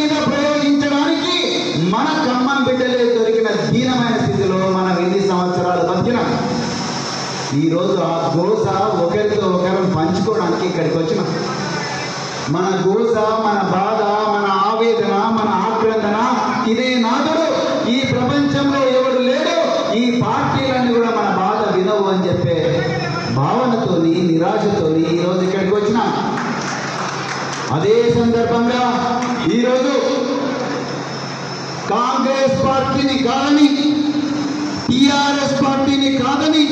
మీద ప్రయోగించడానికి మన ఖమ్మం బిడ్డలే దొరికిన దీనమైన స్థితిలో మనం ఎన్ని సంవత్సరాలు బతికినాం ఈరోజు ఆ గోస ఒకరితో ఒకరం పంచుకోవడానికి ఇక్కడికి వచ్చినాం మన గోస మన బాధ మన ఆవేదన మన ఆక్రందన ఇదే నాదుడు ఈ ప్రపంచంలో ఎవడు లేడు ఈ పార్టీలన్నీ కూడా మన బాధ వినవు అని చెప్పే భావనతోని నిరాశతోని ఈరోజు ఇక్కడికి వచ్చినాం అదే సందర్భంగా ఈరోజు కాంగ్రెస్ పార్టీని కాదని టిఆర్ఎస్ పార్టీని కాదని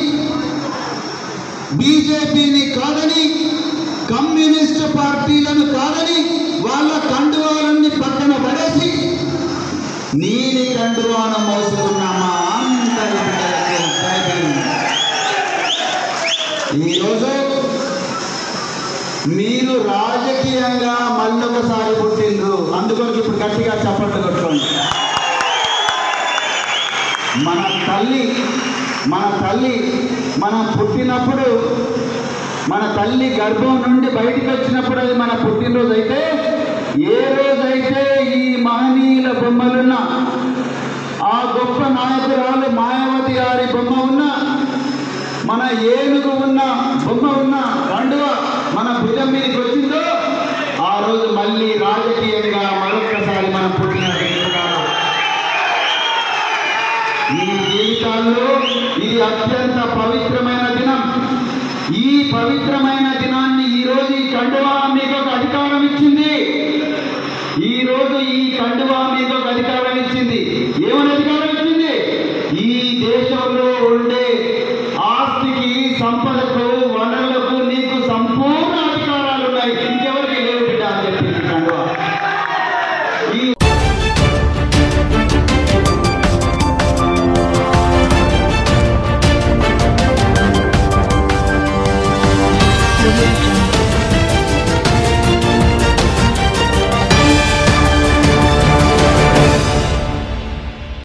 బీజేపీని కాదని కమ్యూనిస్ట్ పార్టీలను కాదని వాళ్ళ కండువాలన్నీ పక్కన పడేసి నీలి కండువాను మోసుకున్న మా అందరి బిడ్డలకు బైబిల్. ఈరోజు మీరు రాజకీయంగా మళ్ళొకసారి పుట్టిండ్రు అందుకొరకు ఇప్పుడు గట్టిగా చప్పట్లు కొట్టుకోండి మన తల్లి మన తల్లి మనం పుట్టినప్పుడు మన తల్లి గర్భం నుండి బయటికి వచ్చినప్పుడు అది మన పుట్టినరోజు అయితే ఏ రోజైతే ఈ మహనీయుల బొమ్మలున్న ఆ గొప్ప నాయకురాలు మాయావతి గారి బొమ్మ ఉన్న మన ఏనుగు ఉన్న బొమ్మ ఉన్న కండువ మన భుజం మీదకి వచ్చిందో ఆ రోజు మళ్ళీ రాజకీయంగా మరొక్కసారి మనం పుట్టిన ఈ జీవితాల్లో ఇది అత్యంత పవిత్రమైన దినం ఈ పవిత్రమైన దినాన్ని ఈ రోజు ఈ కండువ